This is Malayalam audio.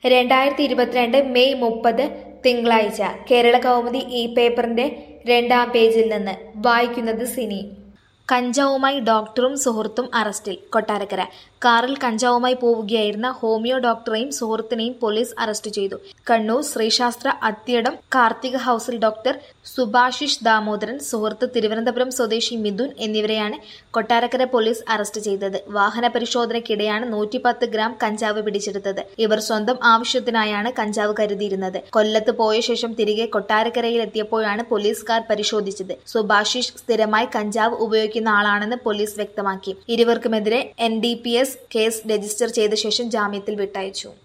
രണ്ടായിരത്തി ഇരുപത്തിരണ്ട് മെയ് മുപ്പത് തിങ്കളാഴ്ച കേരള കൗമുദി ഈ പേപ്പറിന്റെ രണ്ടാം പേജിൽ നിന്ന് വായിക്കുന്നത് സിനി കഞ്ചാവുമായി ഡോക്ടറും സുഹൃത്തും അറസ്റ്റിൽ കൊട്ടാരക്കര കാറിൽ കഞ്ചാവുമായി പോവുകയായിരുന്ന ഹോമിയോ ഡോക്ടറെയും സുഹൃത്തിനെയും പോലീസ് അറസ്റ്റ് ചെയ്തു കണ്ണൂർ ശ്രീശാസ്ത്ര അത്യടം കാർത്തിക ഹൌസിൽ ഡോക്ടർ സുഭാഷിഷ് ദാമോദരൻ സുഹൃത്ത് തിരുവനന്തപുരം സ്വദേശി മിഥുൻ എന്നിവരെയാണ് കൊട്ടാരക്കര പോലീസ് അറസ്റ്റ് ചെയ്തത് വാഹന പരിശോധനയ്ക്കിടെയാണ് നൂറ്റിപ്പത്ത് ഗ്രാം കഞ്ചാവ് പിടിച്ചെടുത്തത് ഇവർ സ്വന്തം ആവശ്യത്തിനായാണ് കഞ്ചാവ് കരുതിയിരുന്നത് കൊല്ലത്ത് പോയ ശേഷം തിരികെ കൊട്ടാരക്കരയിൽ എത്തിയപ്പോഴാണ് പോലീസ് കാർ പരിശോധിച്ചത് സുഭാഷിഷ് സ്ഥിരമായി കഞ്ചാവ് ഉപയോഗിക്കുന്ന ആളാണെന്ന് പോലീസ് വ്യക്തമാക്കി ഇരുവർക്കുമെതിരെ N D P S case register ചെയ്ത ശേഷം ജാമ്യത്തിൽ വിട്ടയച്ചു